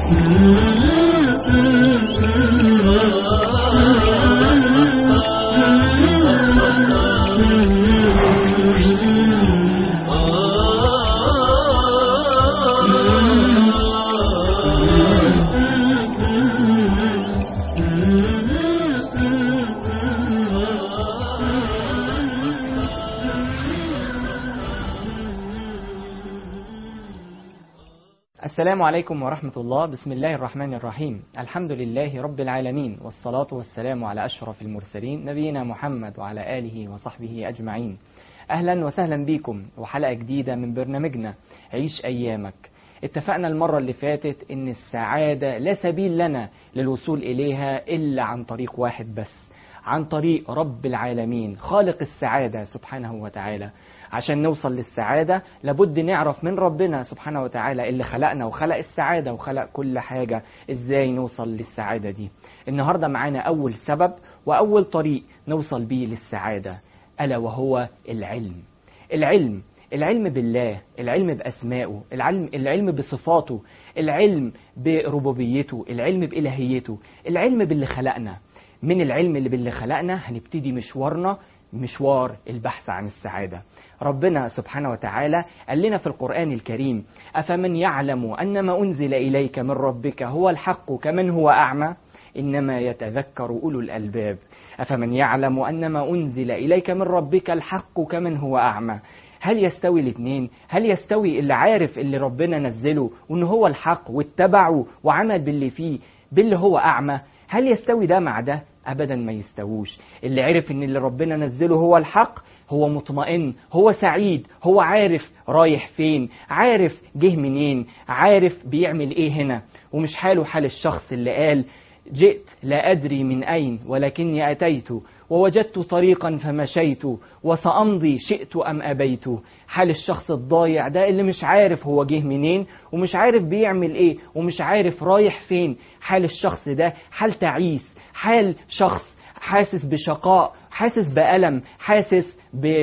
السلام عليكم ورحمة الله بسم الله الرحمن الرحيم الحمد لله رب العالمين والصلاة والسلام على أشرف المرسلين نبينا محمد وعلى آله وصحبه أجمعين أهلا وسهلا بكم وحلقة جديدة من برنامجنا عيش أيامك اتفقنا المرة اللي فاتت إن السعادة لا سبيل لنا للوصول إليها إلا عن طريق واحد بس عن طريق رب العالمين خالق السعادة سبحانه وتعالى عشان نوصل للسعادة لابد نعرف من ربنا سبحانه وتعالى اللي خلقنا وخلق السعادة وخلق كل حاجة ازاي نوصل للسعادة دي النهاردة معانا أول سبب وأول طريق نوصل بيه للسعادة ألا وهو العلم العلم العلم بالله العلم بأسمائه العلم, العلم بصفاته العلم بربوبيته العلم بإلهيته العلم باللي خلقنا من العلم اللي باللي خلقنا هنبتدي مشوارنا مشوار البحث عن السعادة ربنا سبحانه وتعالى قال لنا في القرآن الكريم أفمن يعلم أن ما أنزل إليك من ربك هو الحق كمن هو أعمى إنما يتذكر أولو الألباب أفمن يعلم أن ما أنزل إليك من ربك الحق كمن هو أعمى هل يستوي الاثنين هل يستوي اللي عارف اللي ربنا نزله وان هو الحق واتبعه وعمل باللي فيه باللي هو اعمى هل يستوي ده مع ده ابدا ما يستووش اللي عرف ان اللي ربنا نزله هو الحق هو مطمئن هو سعيد هو عارف رايح فين عارف جه منين عارف بيعمل ايه هنا ومش حاله حال الشخص اللي قال جئت لا أدري من أين ولكني أتيت ووجدت طريقا فمشيت وسأمضي شئت أم أبيت حال الشخص الضايع ده اللي مش عارف هو جه منين ومش عارف بيعمل ايه ومش عارف رايح فين حال الشخص ده حال تعيس حال شخص حاسس بشقاء حاسس بألم حاسس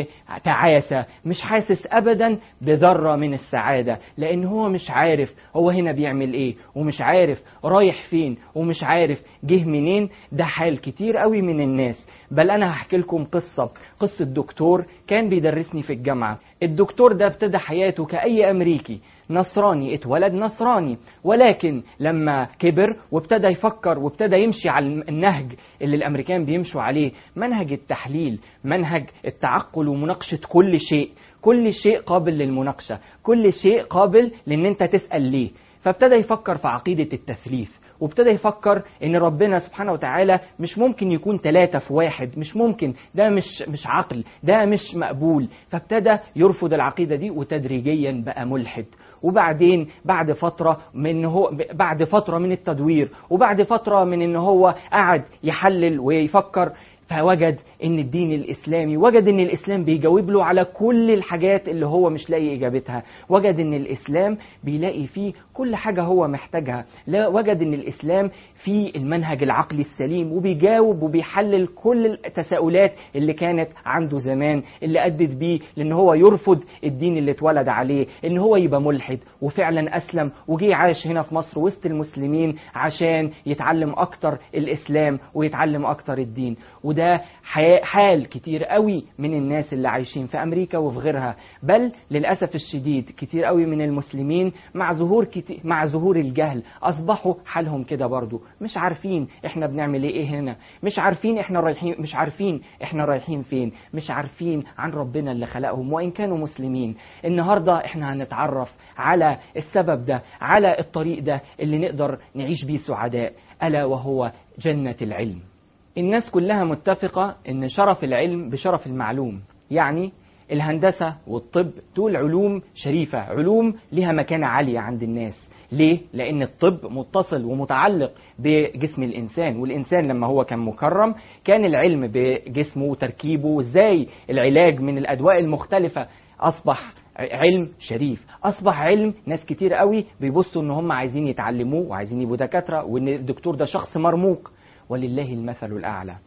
بتعاسة مش حاسس أبدا بذرة من السعادة لأن هو مش عارف هو هنا بيعمل إيه ومش عارف رايح فين ومش عارف جه منين ده حال كتير قوي من الناس بل أنا هحكي لكم قصة قصة دكتور كان بيدرسني في الجامعة الدكتور ده ابتدى حياته كأي أمريكي نصراني اتولد نصراني ولكن لما كبر وابتدى يفكر وابتدى يمشي على النهج اللي الامريكان بيمشوا عليه منهج التحليل منهج التعقل ومناقشه كل شيء كل شيء قابل للمناقشه كل شيء قابل لان انت تسال ليه فابتدى يفكر في عقيده التثليث وابتدى يفكر ان ربنا سبحانه وتعالى مش ممكن يكون ثلاثة في واحد مش ممكن ده مش مش عقل ده مش مقبول فابتدى يرفض العقيدة دي وتدريجيا بقى ملحد وبعدين بعد فترة من هو بعد فترة من التدوير وبعد فترة من ان هو قعد يحلل ويفكر فوجد ان الدين الاسلامي وجد ان الاسلام بيجاوب له على كل الحاجات اللي هو مش لاقي اجابتها وجد ان الاسلام بيلاقي فيه كل حاجه هو محتاجها لا وجد ان الاسلام فيه المنهج العقلي السليم وبيجاوب وبيحلل كل التساؤلات اللي كانت عنده زمان اللي ادت بيه لان هو يرفض الدين اللي اتولد عليه ان هو يبقى ملحد وفعلا اسلم وجي عاش هنا في مصر وسط المسلمين عشان يتعلم اكتر الاسلام ويتعلم اكتر الدين وده حال كتير قوي من الناس اللي عايشين في امريكا وفي غيرها بل للاسف الشديد كتير قوي من المسلمين مع ظهور كتير مع ظهور الجهل اصبحوا حالهم كده برضو مش عارفين احنا بنعمل ايه هنا مش عارفين احنا رايحين مش عارفين احنا رايحين فين مش عارفين عن ربنا اللي خلقهم وان كانوا مسلمين النهارده احنا هنتعرف على السبب ده على الطريق ده اللي نقدر نعيش بيه سعداء الا وهو جنه العلم الناس كلها متفقة إن شرف العلم بشرف المعلوم يعني الهندسة والطب دول علوم شريفة علوم لها مكانة عالية عند الناس ليه؟ لأن الطب متصل ومتعلق بجسم الإنسان والإنسان لما هو كان مكرم كان العلم بجسمه وتركيبه وإزاي العلاج من الأدواء المختلفة أصبح علم شريف اصبح علم ناس كتير قوي بيبصوا ان هم عايزين يتعلموه وعايزين يبقوا دكاتره وان الدكتور ده شخص مرموق ولله المثل الأعلى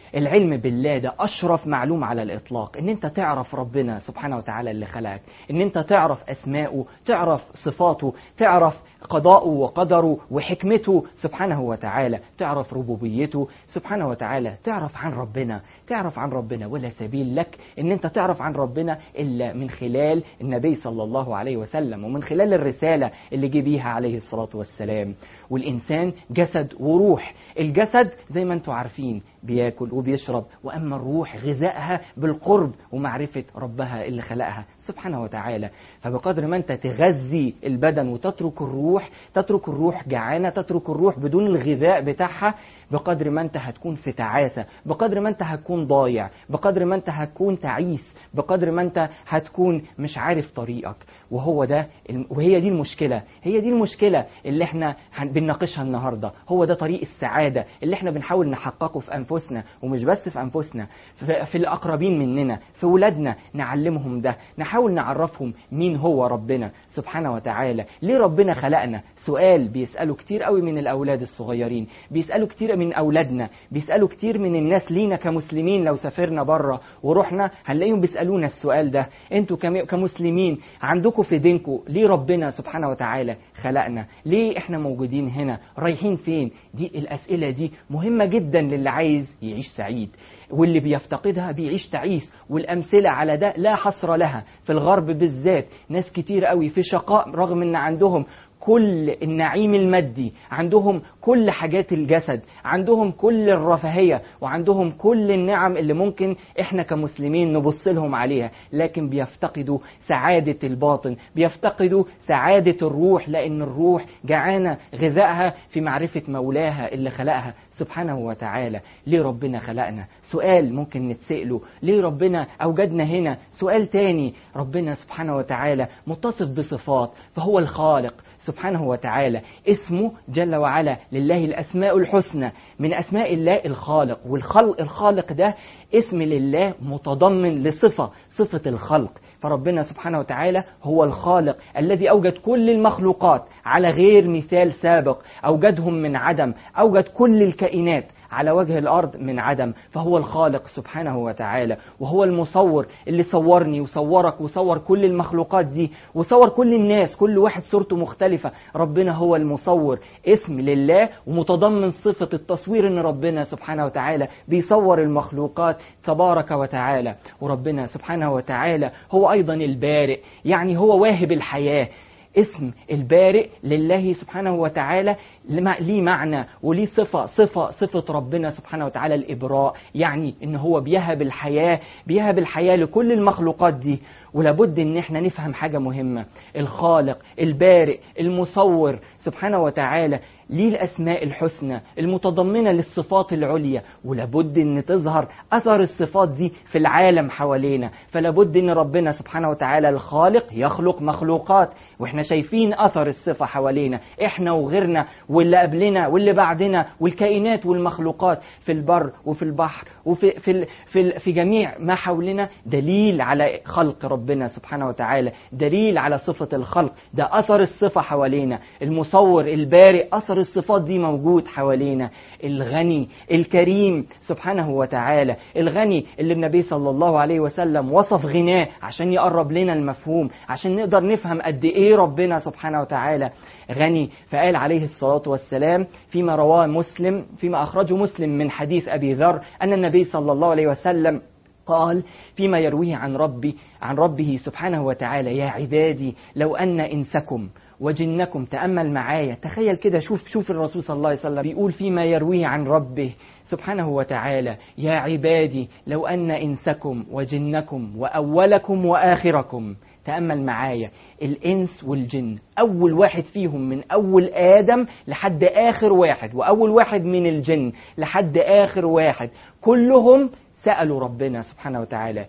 العلم بالله ده أشرف معلوم على الإطلاق إن أنت تعرف ربنا سبحانه وتعالى اللي خلقك إن أنت تعرف أسماءه تعرف صفاته تعرف قضاءه وقدره وحكمته سبحانه وتعالى تعرف ربوبيته سبحانه وتعالى تعرف عن ربنا تعرف عن ربنا ولا سبيل لك ان انت تعرف عن ربنا الا من خلال النبي صلى الله عليه وسلم ومن خلال الرسالة اللي جه بيها عليه الصلاة والسلام والإنسان جسد وروح الجسد زي ما انتم عارفين بياكل وبيشرب وأما الروح غذائها بالقرب ومعرفة ربها اللي خلقها سبحانه وتعالى فبقدر ما انت تغذي البدن وتترك الروح تترك الروح جعانة تترك الروح بدون الغذاء بتاعها بقدر ما انت هتكون في تعاسة بقدر ما انت هتكون ضايع بقدر ما انت هتكون تعيس بقدر ما انت هتكون مش عارف طريقك وهو ده وهي دي المشكلة هي دي المشكلة اللي احنا بنناقشها النهاردة هو ده طريق السعادة اللي احنا بنحاول نحققه في أنفسنا ومش بس في أنفسنا في, في الأقربين مننا في ولادنا نعلمهم ده نحاول نعرفهم مين هو ربنا سبحانه وتعالى ليه ربنا خلقنا سؤال بيسأله كتير قوي من الأولاد الصغيرين بيسألوا كتير من أولادنا بيسألوا كتير من الناس لينا كمسلمين لو سافرنا بره ورحنا هنلاقيهم بيسألونا السؤال ده انتوا كمسلمين عندكم في دينكم ليه ربنا سبحانه وتعالى خلقنا ليه احنا موجودين هنا رايحين فين دي الأسئلة دي مهمة جدا للي عايز يعيش سعيد واللي بيفتقدها بيعيش تعيس والأمثلة على ده لا حصر لها في الغرب بالذات ناس كتير قوي في شقاء رغم ان عندهم كل النعيم المادي عندهم كل حاجات الجسد عندهم كل الرفاهية وعندهم كل النعم اللي ممكن احنا كمسلمين نبص لهم عليها لكن بيفتقدوا سعادة الباطن بيفتقدوا سعادة الروح لأن الروح جعانة غذائها في معرفة مولاها اللي خلقها سبحانه وتعالى ليه ربنا خلقنا سؤال ممكن نتسأله ليه ربنا أوجدنا هنا سؤال تاني ربنا سبحانه وتعالى متصف بصفات فهو الخالق سبحانه وتعالى اسمه جل وعلا لله الأسماء الحسنى من أسماء الله الخالق والخلق الخالق ده اسم لله متضمن لصفة صفة الخلق فربنا سبحانه وتعالى هو الخالق الذي أوجد كل المخلوقات على غير مثال سابق أوجدهم من عدم أوجد كل الكائنات على وجه الأرض من عدم فهو الخالق سبحانه وتعالى وهو المصور اللي صورني وصورك وصور كل المخلوقات دي وصور كل الناس كل واحد صورته مختلفة ربنا هو المصور اسم لله ومتضمن صفة التصوير ان ربنا سبحانه وتعالى بيصور المخلوقات تبارك وتعالى وربنا سبحانه وتعالى هو أيضا البارئ يعني هو واهب الحياة اسم البارئ لله سبحانه وتعالى ليه معنى وليه صفة صفة صفة ربنا سبحانه وتعالى الإبراء يعني إن هو بيهب الحياة بيهب الحياة لكل المخلوقات دي ولابد إن احنا نفهم حاجة مهمة الخالق البارئ المصور سبحانه وتعالى ليه الأسماء الحسنى المتضمنة للصفات العليا ولابد أن تظهر أثر الصفات دي في العالم حوالينا فلابد أن ربنا سبحانه وتعالى الخالق يخلق مخلوقات وإحنا شايفين أثر الصفة حوالينا إحنا وغيرنا واللي قبلنا واللي بعدنا والكائنات والمخلوقات في البر وفي البحر وفي في في, في جميع ما حولنا دليل على خلق ربنا سبحانه وتعالى دليل على صفة الخلق ده أثر الصفة حوالينا المصور البارئ أثر الصفات دي موجود حوالينا الغني الكريم سبحانه وتعالى الغني اللي النبي صلى الله عليه وسلم وصف غناه عشان يقرب لنا المفهوم عشان نقدر نفهم قد ايه ربنا سبحانه وتعالى غني فقال عليه الصلاة والسلام فيما رواه مسلم فيما أخرجه مسلم من حديث أبي ذر أن النبي صلى الله عليه وسلم قال فيما يرويه عن ربي عن ربه سبحانه وتعالى يا عبادي لو أن إنسكم وجنكم تأمل معايا تخيل كده شوف شوف الرسول صلى الله عليه وسلم بيقول فيما يرويه عن ربه سبحانه وتعالى يا عبادي لو أن إنسكم وجنكم وأولكم وآخركم تأمل معايا الإنس والجن أول واحد فيهم من أول آدم لحد آخر واحد وأول واحد من الجن لحد آخر واحد كلهم سألوا ربنا سبحانه وتعالى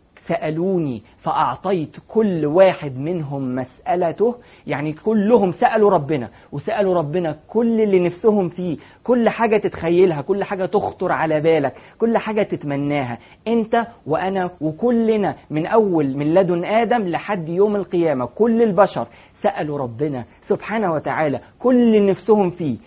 سألوني فأعطيت كل واحد منهم مسألته يعني كلهم سألوا ربنا وسألوا ربنا كل اللي نفسهم فيه كل حاجة تتخيلها كل حاجة تخطر على بالك كل حاجة تتمناها أنت وأنا وكلنا من أول من لدن آدم لحد يوم القيامة كل البشر سألوا ربنا سبحانه وتعالى كل اللي نفسهم فيه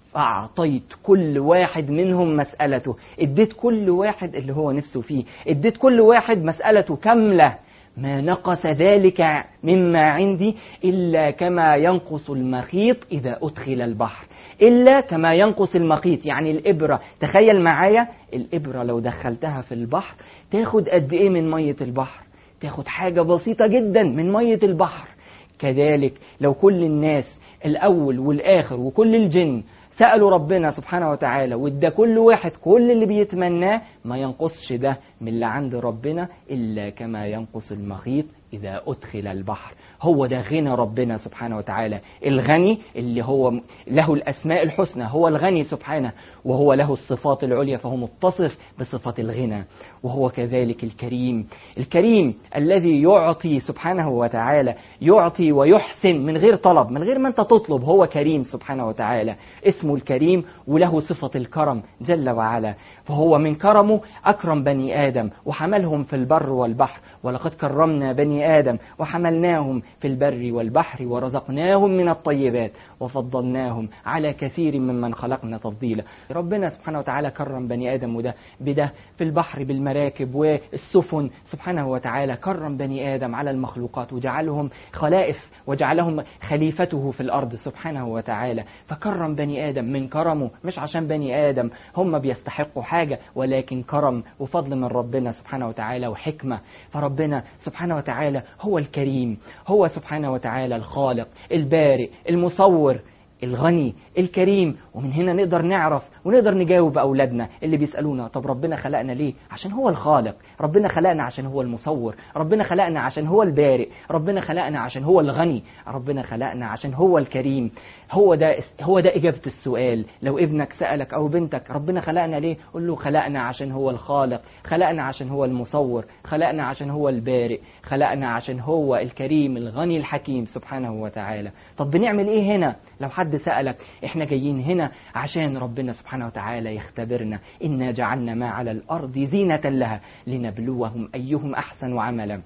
فأعطيت كل واحد منهم مسألته اديت كل واحد اللي هو نفسه فيه اديت كل واحد مسألته كاملة ما نقص ذلك مما عندي إلا كما ينقص المخيط إذا أدخل البحر إلا كما ينقص المخيط يعني الإبرة تخيل معايا الإبرة لو دخلتها في البحر تاخد قد إيه من مية البحر تاخد حاجة بسيطة جدا من مية البحر كذلك لو كل الناس الأول والآخر وكل الجن سألوا ربنا سبحانه وتعالى وادى كل واحد كل اللي بيتمناه ما ينقصش ده من اللي عند ربنا إلا كما ينقص المخيط إذا أدخل البحر هو ده غنى ربنا سبحانه وتعالى الغني اللي هو له الأسماء الحسنى هو الغني سبحانه وهو له الصفات العليا فهو متصف بصفة الغنى وهو كذلك الكريم الكريم الذي يعطي سبحانه وتعالى يعطي ويحسن من غير طلب من غير ما أنت تطلب هو كريم سبحانه وتعالى اسمه الكريم وله صفة الكرم جل وعلا فهو من كرمه أكرم بني آدم وحملهم في البر والبحر ولقد كرمنا بني آدم وحملناهم في البر والبحر ورزقناهم من الطيبات وفضلناهم على كثير ممن خلقنا تفضيلا ربنا سبحانه وتعالى كرم بني آدم وده بده في البحر بالمراكب والسفن سبحانه وتعالى كرم بني آدم على المخلوقات وجعلهم خلائف وجعلهم خليفته في الأرض سبحانه وتعالى فكرم بني آدم من كرمه مش عشان بني آدم هم بيستحقوا حاجة ولكن كرم وفضل من ربنا سبحانه وتعالى وحكمة فربنا سبحانه وتعالى هو الكريم هو سبحانه وتعالى الخالق البارئ المصور الغني الكريم ومن هنا نقدر نعرف ونقدر نجاوب أولادنا اللي بيسألونا طب ربنا خلقنا ليه عشان هو الخالق ربنا خلقنا عشان هو المصور ربنا خلقنا عشان هو البارئ ربنا خلقنا عشان هو الغني ربنا خلقنا عشان هو الكريم هو ده هو ده إجابة السؤال لو ابنك سألك أو بنتك ربنا خلقنا ليه قول له خلقنا عشان هو الخالق خلقنا عشان هو المصور خلقنا عشان هو البارئ خلقنا عشان هو الكريم الغني الحكيم سبحانه وتعالى طب بنعمل ايه هنا لو حد سألك احنا جايين هنا عشان ربنا سبحانه وتعالى يختبرنا إنا جعلنا ما على الأرض زينة لها لنبلوهم أيهم أحسن عملا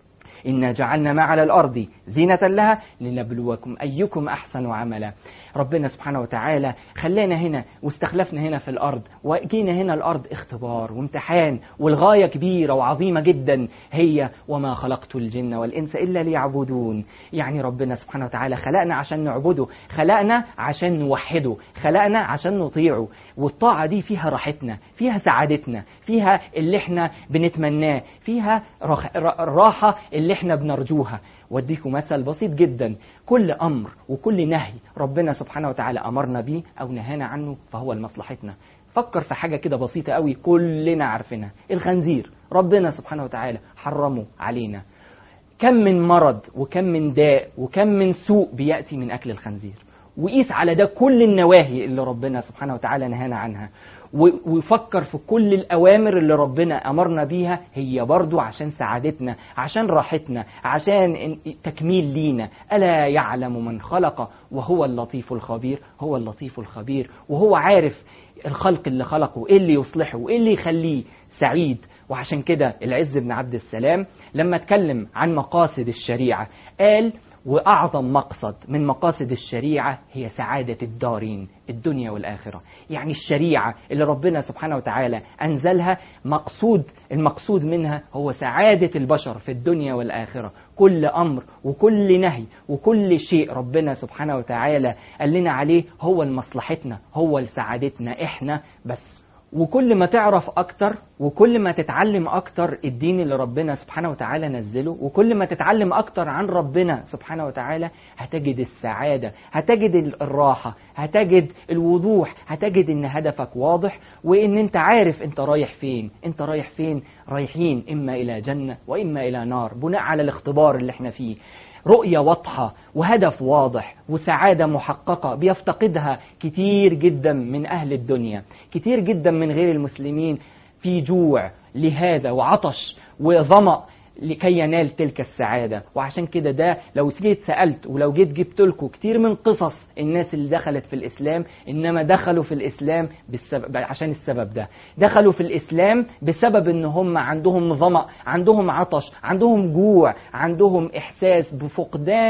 إنا جعلنا ما على الأرض زينة لها لنبلوكم أيكم أحسن عملا ربنا سبحانه وتعالى خلانا هنا واستخلفنا هنا في الأرض وجينا هنا الأرض اختبار وامتحان والغاية كبيرة وعظيمة جدا هي وما خلقت الجن والإنس إلا ليعبدون يعني ربنا سبحانه وتعالى خلقنا عشان نعبده خلقنا عشان نوحده خلقنا عشان نطيعه والطاعة دي فيها راحتنا فيها سعادتنا فيها اللي احنا بنتمناه فيها الراحة اللي احنا بنرجوها واديكم مثل بسيط جدا كل امر وكل نهي ربنا سبحانه وتعالى امرنا بيه او نهانا عنه فهو لمصلحتنا فكر في حاجة كده بسيطة قوي كلنا عارفينها الخنزير ربنا سبحانه وتعالى حرمه علينا كم من مرض وكم من داء وكم من سوء بيأتي من أكل الخنزير وقيس على ده كل النواهي اللي ربنا سبحانه وتعالى نهانا عنها ويفكر في كل الأوامر اللي ربنا أمرنا بيها هي برضو عشان سعادتنا عشان راحتنا عشان تكميل لينا ألا يعلم من خلق وهو اللطيف الخبير هو اللطيف الخبير وهو عارف الخلق اللي خلقه ايه اللي يصلحه وايه اللي يخليه سعيد وعشان كده العز بن عبد السلام لما اتكلم عن مقاصد الشريعة قال وأعظم مقصد من مقاصد الشريعة هي سعادة الدارين الدنيا والآخرة يعني الشريعة اللي ربنا سبحانه وتعالى أنزلها مقصود المقصود منها هو سعادة البشر في الدنيا والآخرة كل أمر وكل نهي وكل شيء ربنا سبحانه وتعالى قال لنا عليه هو لمصلحتنا هو لسعادتنا إحنا بس وكل ما تعرف أكتر وكل ما تتعلم أكتر الدين اللي ربنا سبحانه وتعالى نزله وكل ما تتعلم أكتر عن ربنا سبحانه وتعالى هتجد السعادة هتجد الراحة هتجد الوضوح هتجد ان هدفك واضح وان انت عارف انت رايح فين انت رايح فين رايحين اما الى جنة واما الى نار بناء على الاختبار اللي احنا فيه رؤية واضحة وهدف واضح وسعادة محققة بيفتقدها كتير جدا من أهل الدنيا كتير جدا من غير المسلمين في جوع لهذا وعطش وظمأ لكي ينال تلك السعادة وعشان كده ده لو جيت سألت ولو جيت جبت لكم كتير من قصص الناس اللي دخلت في الإسلام إنما دخلوا في الإسلام بالسبب عشان السبب ده دخلوا في الإسلام بسبب إن هم عندهم ظمأ عندهم عطش عندهم جوع عندهم إحساس بفقدان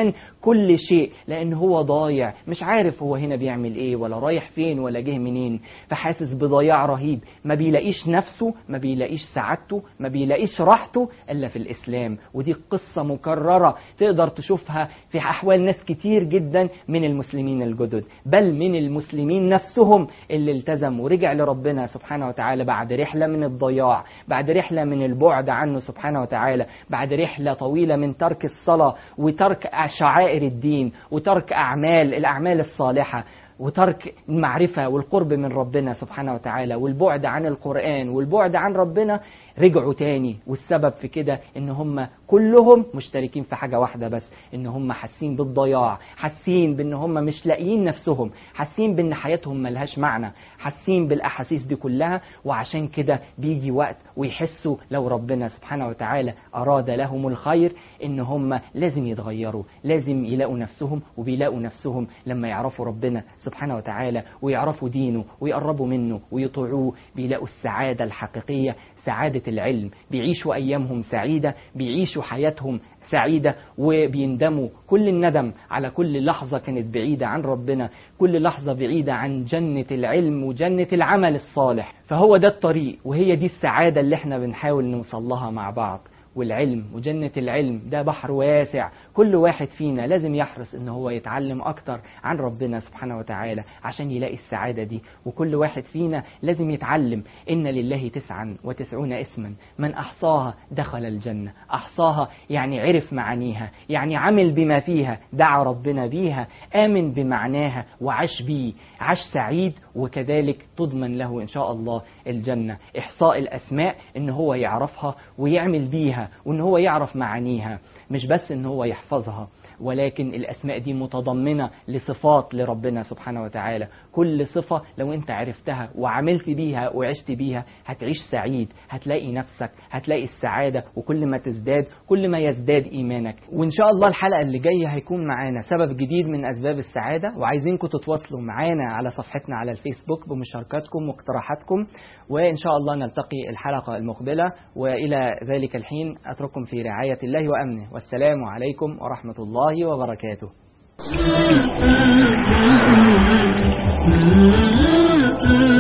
كل شيء لان هو ضايع مش عارف هو هنا بيعمل ايه ولا رايح فين ولا جه منين فحاسس بضياع رهيب ما بيلاقيش نفسه ما بيلاقيش سعادته ما بيلاقيش راحته الا في الاسلام ودي قصه مكرره تقدر تشوفها في احوال ناس كتير جدا من المسلمين الجدد بل من المسلمين نفسهم اللي التزم ورجع لربنا سبحانه وتعالى بعد رحله من الضياع بعد رحله من البعد عنه سبحانه وتعالى بعد رحله طويله من ترك الصلاه وترك شعائر الدين وترك اعمال الاعمال الصالحه وترك المعرفة والقرب من ربنا سبحانه وتعالى والبعد عن القرآن والبعد عن ربنا رجعوا تاني والسبب في كده ان هم كلهم مشتركين في حاجة واحدة بس ان هم حاسين بالضياع حاسين بان هم مش لاقيين نفسهم حاسين بان حياتهم ملهاش معنى حاسين بالاحاسيس دي كلها وعشان كده بيجي وقت ويحسوا لو ربنا سبحانه وتعالى اراد لهم الخير ان هم لازم يتغيروا لازم يلاقوا نفسهم وبيلاقوا نفسهم لما يعرفوا ربنا سبحانه وتعالى ويعرفوا دينه ويقربوا منه ويطيعوه بيلاقوا السعادة الحقيقية سعادة العلم بيعيشوا أيامهم سعيدة بيعيشوا حياتهم سعيدة وبيندموا كل الندم على كل لحظة كانت بعيدة عن ربنا كل لحظة بعيدة عن جنة العلم وجنة العمل الصالح فهو ده الطريق وهي دي السعادة اللي احنا بنحاول نوصل لها مع بعض والعلم وجنة العلم ده بحر واسع كل واحد فينا لازم يحرص ان هو يتعلم اكتر عن ربنا سبحانه وتعالى عشان يلاقي السعادة دي وكل واحد فينا لازم يتعلم ان لله تسعا وتسعون اسما من احصاها دخل الجنة احصاها يعني عرف معانيها يعني عمل بما فيها دعا ربنا بيها امن بمعناها وعاش بيه عاش سعيد وكذلك تضمن له ان شاء الله الجنة احصاء الاسماء ان هو يعرفها ويعمل بيها وان هو يعرف معانيها مش بس ان هو يحفظها ولكن الاسماء دي متضمنه لصفات لربنا سبحانه وتعالى كل صفه لو انت عرفتها وعملت بيها وعشت بيها هتعيش سعيد هتلاقي نفسك هتلاقي السعاده وكل ما تزداد كل ما يزداد ايمانك وان شاء الله الحلقه اللي جايه هيكون معانا سبب جديد من اسباب السعاده وعايزينكم تتواصلوا معانا على صفحتنا على الفيسبوك بمشاركاتكم واقتراحاتكم وان شاء الله نلتقي الحلقه المقبله والى ذلك الحين اترككم في رعايه الله وامنه والسلام عليكم ورحمه الله الله وبركاته Mm-hmm.